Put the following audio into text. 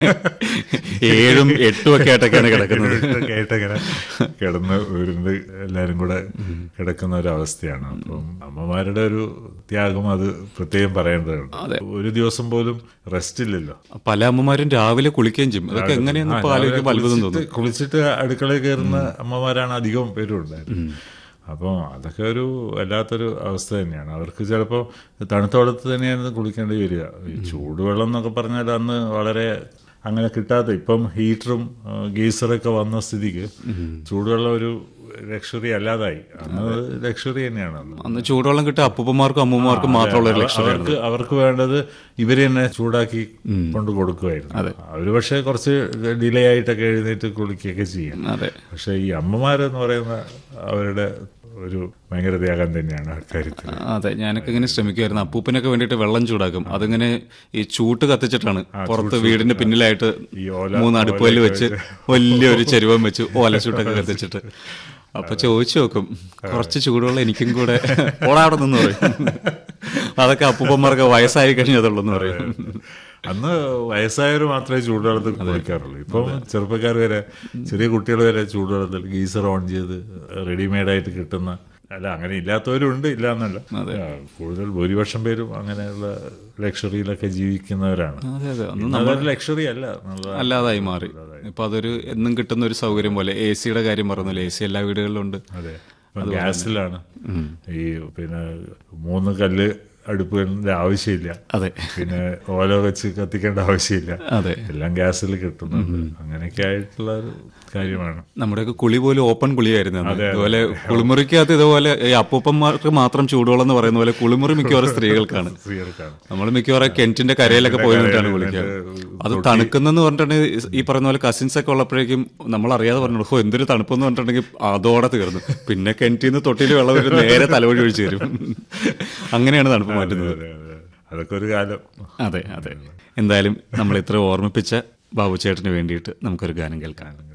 ഏഴും എട്ടും ഒക്കെ ആയിട്ടൊക്കെയാണ് കിടക്കുന്നത് കേട്ടങ്ങനെ കിടന്ന് ഉരുണ്ട് എല്ലാരും കൂടെ കിടക്കുന്ന ഒരു അവസ്ഥയാണ് അപ്പം അമ്മമാരുടെ ഒരു ത്യാഗം അത് പ്രത്യേകം പറയേണ്ടതുണ്ട് ഒരു ദിവസം പോലും റെസ്റ്റ് ഇല്ലല്ലോ പല അമ്മമാരും രാവിലെ കുളിക്കുകയും ചെയ്യും അതൊക്കെ എങ്ങനെയെന്ന് ഇപ്പൊ ആ, ആലോചിക്കുമ്പോൾ അത്ഭുതം കുളിച്ചിട്ട് തോന്നും കുളിച്ചിട്ട് അടുക്കളയിൽ കയറുന്ന അമ്മമാരാണ് അധികം പേരും ഉണ്ടായിരുന്നത് അപ്പോൾ അതൊക്കെ ഒരു വല്ലാത്തൊരു അവസ്ഥ തന്നെയാണ് അവർക്ക് ചിലപ്പോൾ തണുത്ത വെള്ളത്തിൽ തന്നെയാണ് കുളിക്കേണ്ടി വരിക ഈ ചൂടുവെള്ളം എന്നൊക്കെ പറഞ്ഞാൽ അന്ന് വളരെ അങ്ങനെ കിട്ടാത്ത ഇപ്പം ഹീറ്ററും ഗീസറൊക്കെ വന്ന സ്ഥിതിക്ക് ചൂടുവെള്ളം ഒരു ലക്ഷറി അല്ലാതായി അന്ന് ലക്ഷറി തന്നെയാണ് അന്ന് അന്ന് ചൂടുവെള്ളം കിട്ടിയ അപ്പൂപ്പന്മാർക്കും അമ്മൂമ്മമാർക്കും മാത്രമുള്ള ഒരു അവ- ലക്ഷ്യമാണ് അവർക്ക് അവർക്ക് വേണ്ടത് ഇവര് തന്നെ ചൂടാക്കി കൊണ്ട് കൊടുക്കുമായിരുന്നു അവര് പക്ഷെ കുറച്ച് ഡിലേ ആയിട്ടൊക്കെ എഴുന്നേറ്റ് കുളിക്കുകയൊക്കെ ചെയ്യും അതെ പക്ഷെ ഈ അമ്മമാരെന്ന് പറയുന്ന അവരുടെ ഒരു ഭയങ്കര ത്യാഗം തന്നെയാണ് അക്കാര്യത്തിൽ അതെ ഞാനൊക്കെ ഇങ്ങനെ ശ്രമിക്കുമായിരുന്നു അപ്പൂപ്പനൊക്കെ വേണ്ടിയിട്ട് വെള്ളം ചൂടാക്കും അതിങ്ങനെ ഈ ചൂട്ട് കത്തിച്ചിട്ടാണ് പുറത്ത് വീടിന്റെ പിന്നിലായിട്ട് ഈ ഓല മൂന്ന് അടുപ്പല് വെച്ച് വലിയൊരു ചെരുവം വെച്ച് ഓലച്ചൂട്ടൊക്കെ കത്തിച്ചിട്ട് അപ്പൊ ചോദിച്ചു നോക്കും കുറച്ച് ചൂടുവെള്ളം എനിക്കും കൂടെ ഓടാവിടെ നിന്ന് പറയും അതൊക്കെ അപ്പൂപ്പന്മാർക്ക് വയസ്സായി കഴിഞ്ഞതുള്ളൂ എന്ന് പറയും അന്ന് വയസ്സായവർ മാത്രമേ ചൂടുവെള്ളത്തിൽ കുളിക്കാറുള്ളൂ ഇപ്പം ചെറുപ്പക്കാർ വരെ ചെറിയ കുട്ടികൾ വരെ ചൂടുവെള്ളത്തിൽ ഗീസർ ഓൺ ചെയ്ത് റെഡിമെയ്ഡ് ആയിട്ട് കിട്ടുന്ന അല്ല അങ്ങനെ ഇല്ലാത്തവരും ഉണ്ട് ഇല്ല എന്നല്ല ആ, കൂടുതൽ ഭൂരിപക്ഷം പേരും അങ്ങനെയുള്ള ലക്ഷറിയിലൊക്കെ ജീവിക്കുന്നവരാണ് അതെ അതെ അന്ന് ഇന്ന് അതൊരു ലക്ഷറി അല്ല എന്നുള്ളതാണ്. അല്ലാതായി മാറി ഇപ്പൊ അതൊരു എന്നും കിട്ടുന്ന ഒരു സൗകര്യം പോലെ എ സിയുടെ കാര്യം പറഞ്ഞല്ലോ എ സി എല്ലാ വീടുകളിലും ഉണ്ട് അതെ ഇപ്പം ഗ്യാസിലാണ് ഈ പിന്നെ മൂന്ന് കല്ല് അടുപ്പിന്റെ ആവശ്യമില്ല അതെ പിന്നെ ഓല വെച്ച് കത്തിക്കേണ്ട ആവശ്യമില്ല അതെ എല്ലാം ഗ്യാസിൽ കിട്ടുന്നുണ്ട് അങ്ങനെയൊക്കെ ആയിട്ടുള്ള ഒരു കാര്യമാണ് നമ്മുടെയൊക്കെ കുളി പോലും ഓപ്പൺ കുളിയായിരുന്നു അന്ന്. അതുപോലെ കുളിമുറിക്കകത്ത് ഇതുപോലെ ഈ അപ്പൂപ്പന്മാർക്ക് മാത്രം ചൂടുവെള്ളം എന്ന് പറയുന്ന പോലെ കുളിമുറി മിക്കവാറും സ്ത്രീകൾക്കാണ് സ്ത്രീകൾക്കാണ് നമ്മൾ മിക്കവാറും കിണറ്റിന്റെ കരയിലൊക്കെ പോയി നിന്നിട്ടാണ് കുളിക്കുക അത് തണുക്കുന്നെന്ന് പറഞ്ഞിട്ടുണ്ടെങ്കിൽ ഈ പറയുന്ന പോലെ കസിൻസ് ഒക്കെ ഉള്ളപ്പോഴേക്കും നമ്മൾ അറിയാതെ പറഞ്ഞു ഓ എന്തൊരു തണുപ്പെന്ന് പറഞ്ഞിട്ടുണ്ടെങ്കിൽ അതോടെ തീർന്നു പിന്നെ കിണറ്റിൽ നിന്ന് തൊട്ടിയിൽ വെള്ളം വരും നേരെ തലവഴി ഒഴിച്ചു തരും അങ്ങനെയാണ് തണുപ്പ് മാറ്റുന്നത് അതെ, അതെ. അതൊക്കെ ഒരു കാലം അതെ അതെ എന്തായാലും നമ്മൾ ഇത്ര ഓർമ്മിപ്പിച്ച ബാബു ചേട്ടന് വേണ്ടിയിട്ട് നമുക്കൊരു ഗാനം കേൾക്കാം